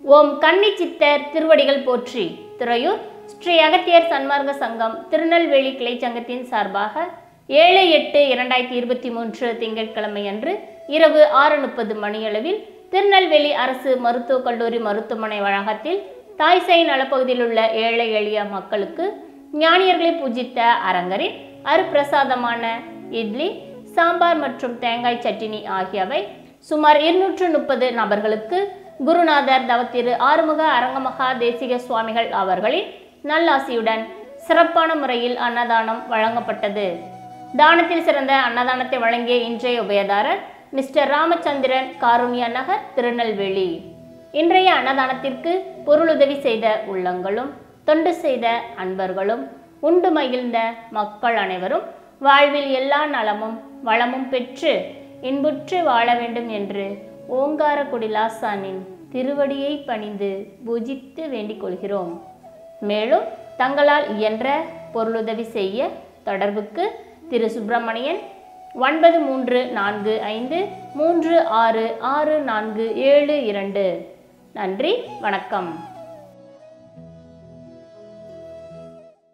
ஓம் கன்னி சித்தர் திருவடிகள் போற்றி துறையூர் ஸ்ரீ அகத்தியர் சன்மார்க்க சங்கம் திருநெல்வேலி கிளை சங்கத்தின் சார்பாக ஏழு எட்டு இரண்டாயிரத்தி இருபத்தி மூன்று திங்கட்கிழமை அன்று இரவு ஆறு முப்பது மணியளவில் திருநெல்வேலி அரசு மருத்துவக் கல்லூரி மருத்துவமனை வளாகத்தில் தாய்சை நலப்பகுதியில் உள்ள ஏழை எளிய மக்களுக்கு ஞானியர்களை பூஜித்த அரங்கரின் அருப்பிரசாதமான இட்லி சாம்பார் மற்றும் தேங்காய் சட்டினி ஆகியவை சுமார் இருநூற்று முப்பது நபர்களுக்கு குருநாதர் தவத்திரு ஆறுமுக அரங்கமகா தேசிக சுவாமிகள் அவர்களின் நல்லாசியுடன் சிறப்பான முறையில் அன்னதானம் வழங்கப்பட்டது தானத்தில் சிறந்த அன்னதானத்தை வழங்கிய இன்றைய உபயதாரர் மிஸ்டர் ராமச்சந்திரன் காருண்யா நகர் திருநெல்வேலி இன்றைய அன்னதானத்திற்கு பொருளுதவி செய்த உள்ளங்களும் தொண்டு செய்த அன்பர்களும் உண்டு மகிழ்ந்த மக்கள் அனைவரும் வாழ்வில் எல்லா நலமும் வளமும் பெற்று இன்புற்று வாழ வேண்டும் என்று ஓங்கார குடிலாசானின் திருவடியை பணிந்து பூஜித்து வேண்டிக் கொள்கிறோம் மேலும் தங்களால் இயன்ற பொருளுதவி செய்ய தொடர்புக்கு திரு சுப்பிரமணியன் ஒன்பது மூன்று நான்கு ஐந்து மூன்று ஆறு ஆறு நான்கு ஏழு இரண்டு நன்றி வணக்கம்